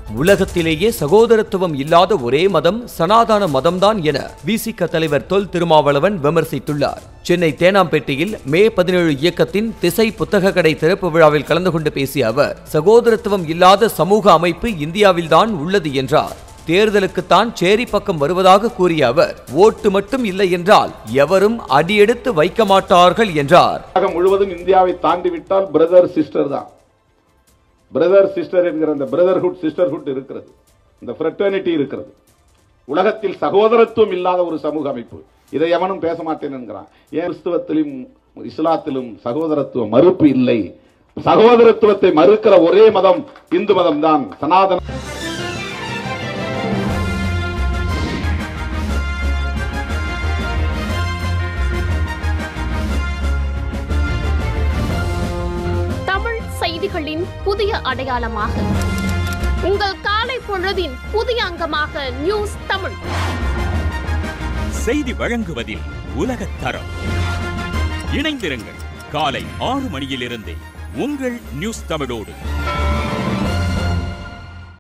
உலகத்திலேயே சகோதரத்துவம் இல்லாத ஒரே மதம் சனாதன மதம்தான் என விசிக தலைவர் தொல் திருமாவளவன் விமர்சித்துள்ளார் சென்னை தேனாம்பேட்டையில் மே பதினேழு இயக்கத்தின் திசை புத்தக கடை திறப்பு விழாவில் கலந்து கொண்டு பேசிய அவர் சகோதரத்துவம் இல்லாத சமூக அமைப்பு இந்தியாவில்தான் உள்ளது என்றார் தேர்தலுக்குத்தான் சேரி பக்கம் வருவதாக கூறிய அவர் ஓட்டு மட்டும் இல்லை என்றால் எவரும் அடியெடுத்து வைக்க மாட்டார்கள் என்றார் உலகம் முழுவதும் இந்தியாவை தாண்டி விட்டால் பிரதர் சிஸ்டர் தான் பிரதர் சிஸ்டர் என்கிற அந்த பிரதர்ஹுட் சிஸ்டர்ஹுட் இருக்கிறது இந்த ஃப்ரெட்டர்னிட்டி இருக்கிறது உலகத்தில் சகோதரத்துவம் இல்லாத ஒரு சமூக அமைப்பு இதை எவனும் பேச மாட்டேன் என்கிறான் ஏன் கிறிஸ்துவத்திலும் இஸ்லாத்திலும் சகோதரத்துவ மறுப்பு இல்லை சகோதரத்துவத்தை மறுக்கிற ஒரே மதம் இந்து மதம் தான் சனாதன தமிழ் செய்திகளின் புதிய அடையாளமாக உங்கள் காலை பொழுதின் புதிய அங்கமாக நியூஸ் தமிழ் செய்தி வழங்குவதில் உலகத் தரம் இணைந்திருங்கள் காலை ஆறு மணியிலிருந்தே உங்கள் நியூஸ் தமிழோடு